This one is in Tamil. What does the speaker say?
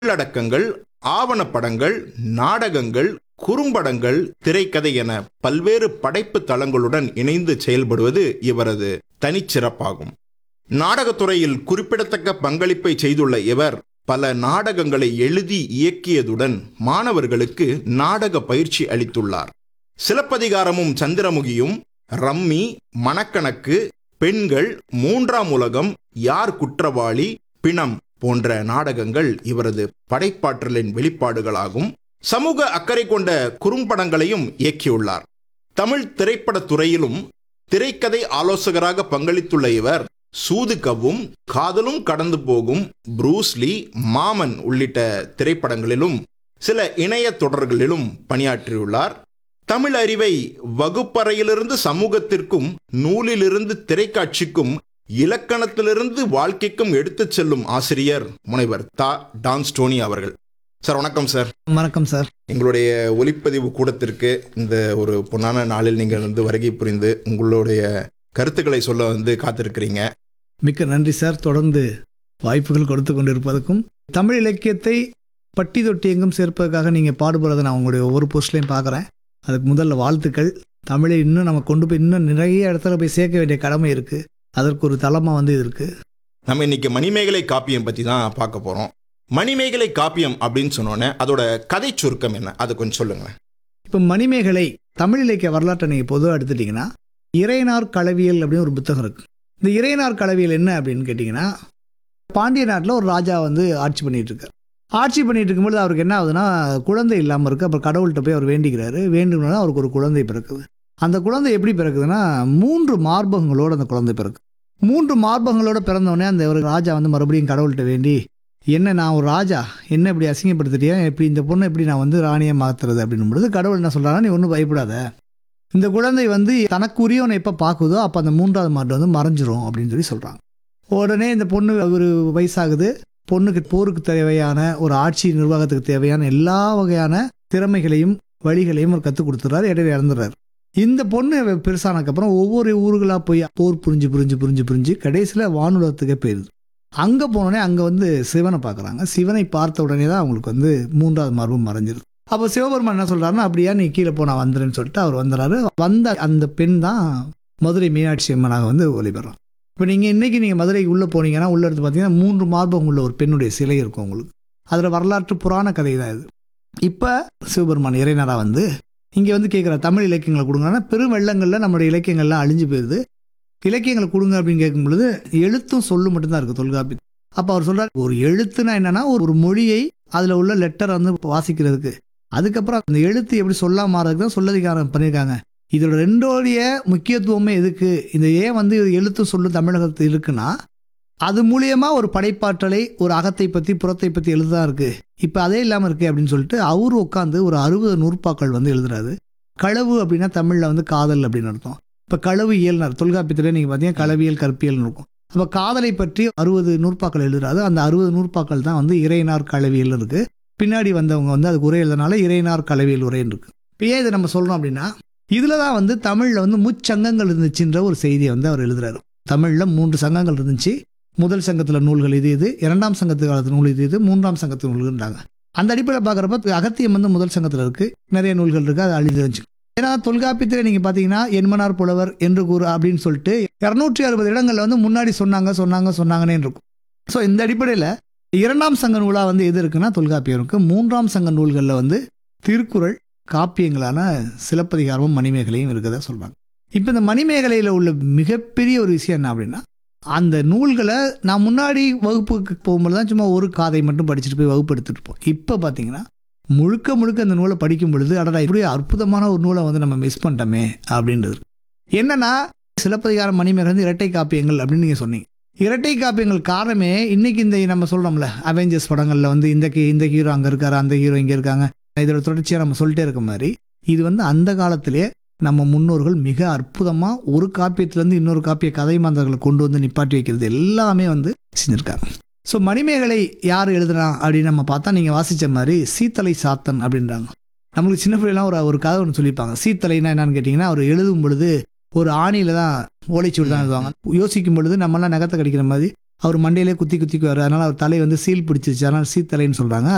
உள்ளடக்கங்கள் ஆவணப்படங்கள் நாடகங்கள் குறும்படங்கள் திரைக்கதை என பல்வேறு படைப்பு தளங்களுடன் இணைந்து செயல்படுவது இவரது தனிச்சிறப்பாகும் நாடகத்துறையில் குறிப்பிடத்தக்க பங்களிப்பை செய்துள்ள இவர் பல நாடகங்களை எழுதி இயக்கியதுடன் மாணவர்களுக்கு நாடக பயிற்சி அளித்துள்ளார் சிலப்பதிகாரமும் சந்திரமுகியும் ரம்மி மணக்கணக்கு பெண்கள் மூன்றாம் உலகம் யார் குற்றவாளி பிணம் போன்ற நாடகங்கள் இவரது படைப்பாற்றலின் வெளிப்பாடுகளாகும் சமூக அக்கறை கொண்ட குறும்படங்களையும் இயக்கியுள்ளார் தமிழ் திரைப்படத் துறையிலும் திரைக்கதை ஆலோசகராக பங்களித்துள்ள இவர் சூதுகவும் காதலும் கடந்து போகும் ப்ரூஸ்லி மாமன் உள்ளிட்ட திரைப்படங்களிலும் சில இணைய தொடர்களிலும் பணியாற்றியுள்ளார் தமிழ் அறிவை வகுப்பறையிலிருந்து சமூகத்திற்கும் நூலிலிருந்து திரைக்காட்சிக்கும் இலக்கணத்திலிருந்து வாழ்க்கைக்கும் எடுத்துச் செல்லும் ஆசிரியர் முனைவர் தா டான்ஸ்டோனி அவர்கள் சார் வணக்கம் சார் வணக்கம் சார் எங்களுடைய ஒலிப்பதிவு கூடத்திற்கு இந்த ஒரு பொன்னான நாளில் நீங்கள் வந்து வருகை புரிந்து உங்களுடைய கருத்துக்களை சொல்ல வந்து காத்திருக்கிறீங்க மிக்க நன்றி சார் தொடர்ந்து வாய்ப்புகள் கொடுத்து கொண்டிருப்பதற்கும் தமிழ் இலக்கியத்தை பட்டி தொட்டி எங்கும் சேர்ப்பதற்காக நீங்கள் பாடுபடுறதை நான் உங்களுடைய ஒவ்வொரு போஸ்ட்லையும் பார்க்குறேன் அதுக்கு முதல்ல வாழ்த்துக்கள் தமிழை இன்னும் நம்ம கொண்டு போய் இன்னும் நிறைய இடத்துல போய் சேர்க்க வேண்டிய கடமை இருக்குது அதற்கு ஒரு தளமாக வந்து இது இருக்குது நம்ம இன்னைக்கு மணிமேகலை காப்பியம் பற்றி தான் பார்க்க போகிறோம் மணிமேகலை காப்பியம் அப்படின்னு சொன்னோன்னே அதோட கதை சுருக்கம் என்ன அதை கொஞ்சம் சொல்லுங்களேன் இப்போ மணிமேகலை தமிழ் இலக்கிய வரலாற்றை நீங்கள் பொதுவாக எடுத்துட்டிங்கன்னா இறையனார் களவியல் அப்படின்னு ஒரு புத்தகம் இருக்குது இந்த இறையனார் களவியல் என்ன அப்படின்னு கேட்டிங்கன்னா பாண்டிய நாட்டில் ஒரு ராஜா வந்து ஆட்சி பண்ணிட்டு இருக்கார் ஆட்சி பண்ணிட்டு இருக்கும்போது அவருக்கு என்ன ஆகுதுன்னா குழந்தை இல்லாமல் இருக்குது அப்புறம் கடவுள்கிட்ட போய் அவர் வேண்டிக்கிறாரு வேண்டும்னா அவருக்கு ஒரு குழந்தை பிறக்குது அந்த குழந்தை எப்படி பிறக்குதுன்னா மூன்று மார்பகங்களோட அந்த குழந்தை பிறக்கு மூன்று மார்பகங்களோட பிறந்தவொடனே அந்த ஒரு ராஜா வந்து மறுபடியும் கடவுள்கிட்ட வேண்டி என்ன நான் ஒரு ராஜா என்ன இப்படி அசிங்கப்படுத்துறியா எப்படி இந்த பொண்ணை எப்படி நான் வந்து ராணியை மாத்துறது அப்படின்னும் பொழுது கடவுள் என்ன சொல்றாருன்னா நீ ஒன்றும் பயப்படாத இந்த குழந்தை வந்து தனக்குரியவனை எப்போ பார்க்குதோ அப்போ அந்த மூன்றாவது மாட்டு வந்து மறைஞ்சிரும் அப்படின்னு சொல்லி சொல்கிறாங்க உடனே இந்த பொண்ணு ஒரு வயசாகுது பொண்ணுக்கு போருக்கு தேவையான ஒரு ஆட்சி நிர்வாகத்துக்கு தேவையான எல்லா வகையான திறமைகளையும் வழிகளையும் அவர் கற்றுக் கொடுத்துறாரு இடையில இறந்துடுறாரு இந்த பொண்ணு பெருசானதுக்கப்புறம் ஒவ்வொரு ஊர்களாக போய் போர் புரிஞ்சு புரிஞ்சு புரிஞ்சு புரிஞ்சு கடைசியில் வானுலகத்துக்கே போயிடுது அங்கே போனோடனே அங்கே வந்து சிவனை பார்க்குறாங்க சிவனை பார்த்த உடனே தான் அவங்களுக்கு வந்து மூன்றாவது மார்பும் மறைஞ்சிருது அப்போ சிவபெருமான் என்ன சொல்கிறாருன்னா அப்படியா நீ கீழே போனா வந்துடுன்னு சொல்லிட்டு அவர் வந்துடுறாரு வந்த அந்த பெண் தான் மதுரை மீனாட்சி அம்மனாக வந்து ஒளிபெறும் இப்போ நீங்கள் இன்றைக்கி நீங்கள் மதுரைக்கு உள்ளே போனீங்கன்னா உள்ளே எடுத்து பார்த்தீங்கன்னா மூன்று மார்பகம் உள்ள ஒரு பெண்ணுடைய சிலை இருக்கும் உங்களுக்கு அதில் வரலாற்று புராண கதை தான் இது இப்போ சிவபெருமான் இறைநரா வந்து இங்கே வந்து கேட்குற தமிழ் இலக்கியங்களை கொடுங்கன்னா பெரும் வெள்ளங்களில் நம்மளுடைய இலக்கியங்கள்லாம் அழிஞ்சு போயிடுது இலக்கியங்களை கொடுங்க அப்படின்னு கேட்கும் பொழுது எழுத்தும் சொல்லும் மட்டும்தான் இருக்குது தொல்காப்பி அப்போ அவர் சொல்றார் ஒரு எழுத்துனா என்னன்னா ஒரு ஒரு மொழியை அதில் உள்ள லெட்டர் வந்து வாசிக்கிறதுக்கு அதுக்கப்புறம் அந்த எழுத்து எப்படி சொல்லா மாறதுக்கு தான் சொல்லதிகாரம் பண்ணியிருக்காங்க இதோட ரெண்டோடைய முக்கியத்துவமே எதுக்கு இந்த ஏன் வந்து இது எழுத்து சொல்லும் தமிழகத்து இருக்குன்னா அது மூலியமா ஒரு படைப்பாற்றலை ஒரு அகத்தை பற்றி புறத்தை பற்றி எழுததான் இருக்கு இப்போ அதே இல்லாமல் இருக்கு அப்படின்னு சொல்லிட்டு அவர் உட்காந்து ஒரு அறுபது நூற்பாக்கள் வந்து எழுதுறாரு களவு அப்படின்னா தமிழில் வந்து காதல் அப்படின்னு அர்த்தம் இப்போ களவு இயல்னார் தொல்காப்பியத்தில் நீங்கள் பார்த்தீங்கன்னா களவியல் கற்பியல்னு இருக்கும் அப்போ காதலை பற்றி அறுபது நூற்பாக்கள் எழுதுறாரு அந்த அறுபது நூற்பாக்கள் தான் வந்து இறைனார் களவியல் இருக்கு பின்னாடி வந்தவங்க வந்து அதுக்கு உரை எழுதுனால இறைனார் களவியல் உரைன்னு இருக்கு இப்போ ஏன் இதை நம்ம சொல்றோம் அப்படின்னா இதில் தான் வந்து தமிழில் வந்து முச்சங்கங்கள் இருந்துச்சுன்ற ஒரு செய்தியை வந்து அவர் எழுதுறாரு தமிழில் மூன்று சங்கங்கள் இருந்துச்சு முதல் சங்கத்தில் நூல்கள் இது இது இரண்டாம் சங்கத்து காலத்து நூல் இது இது மூன்றாம் சங்கத்து நூல்கள்ன்றாங்க அந்த அடிப்படையில் பார்க்குறப்ப அகத்தியம் வந்து முதல் சங்கத்தில் இருக்கு நிறைய நூல்கள் இருக்கு அது அழிஞ்சு இருந்துச்சு ஏன்னா தொல்காப்பியத்தில் நீங்கள் பார்த்தீங்கன்னா என்மனார் புலவர் என்று கூறு அப்படின்னு சொல்லிட்டு இரநூற்றி அறுபது இடங்கள்ல வந்து முன்னாடி சொன்னாங்க சொன்னாங்க சொன்னாங்கன்னே இருக்கும் ஸோ இந்த அடிப்படையில் இரண்டாம் சங்க நூலாக வந்து எது இருக்குன்னா தொல்காப்பியம் இருக்கு மூன்றாம் சங்க நூல்களில் வந்து திருக்குறள் காப்பியங்களான சிலப்பதிகாரமும் மணிமேகலையும் இருக்கதா சொல்றாங்க இப்போ இந்த மணிமேகலையில் உள்ள மிகப்பெரிய ஒரு விஷயம் என்ன அப்படின்னா அந்த நூல்களை நான் முன்னாடி வகுப்புக்கு போகும்போது தான் சும்மா ஒரு காதை மட்டும் படிச்சுட்டு போய் வகுப்பு எடுத்துட்டு இருப்போம் இப்போ பார்த்தீங்கன்னா முழுக்க முழுக்க அந்த நூலை படிக்கும் பொழுது அடடா இப்படி அற்புதமான ஒரு நூலை வந்து நம்ம மிஸ் பண்ணிட்டோமே அப்படின்றது என்னன்னா சிலப்பதிகாரம் மணிமேகலை வந்து இரட்டை காப்பியங்கள் அப்படின்னு நீங்கள் சொன்னீங்க இரட்டை காப்பியங்கள் காரணமே இன்னைக்கு இந்த நம்ம சொல்றோம்ல அவெஞ்சர்ஸ் படங்கள்ல வந்து இந்த கி- இந்த ஹீரோ அங்க இருக்காரு அந்த ஹீரோ இங்க இருக்காங்க இதோட தொடர்ச்சியா நம்ம சொல்லிட்டே இருக்க மாதிரி இது வந்து அந்த காலத்திலே நம்ம முன்னோர்கள் மிக அற்புதமா ஒரு காப்பியத்திலேருந்து இன்னொரு காப்பிய கதை மாந்தர்களை கொண்டு வந்து நிப்பாட்டி வைக்கிறது எல்லாமே வந்து செஞ்சிருக்காங்க ஸோ மணிமேகலை யார் எழுதுனா அப்படின்னு நம்ம பார்த்தா நீங்கள் வாசிச்ச மாதிரி சீத்தலை சாத்தன் அப்படின்றாங்க நம்மளுக்கு சின்ன பிள்ளைலாம் ஒரு ஒரு கதை ஒன்று சொல்லியிருப்பாங்க சீத்தலைனா என்னன்னு கேட்டிங்கன்னா அவர் எழுதும் பொழுது ஒரு ஆணியில தான் ஓலைச்சுவடி தான் எழுதுவாங்க யோசிக்கும் பொழுது நம்மலாம் நகத்தை கடிக்கிற மாதிரி அவர் மண்டையிலே குத்தி குத்திக்குவார் அதனால அவர் தலை வந்து சீல் பிடிச்சிருச்சு அதனால சீத்தலைன்னு சொல்றாங்க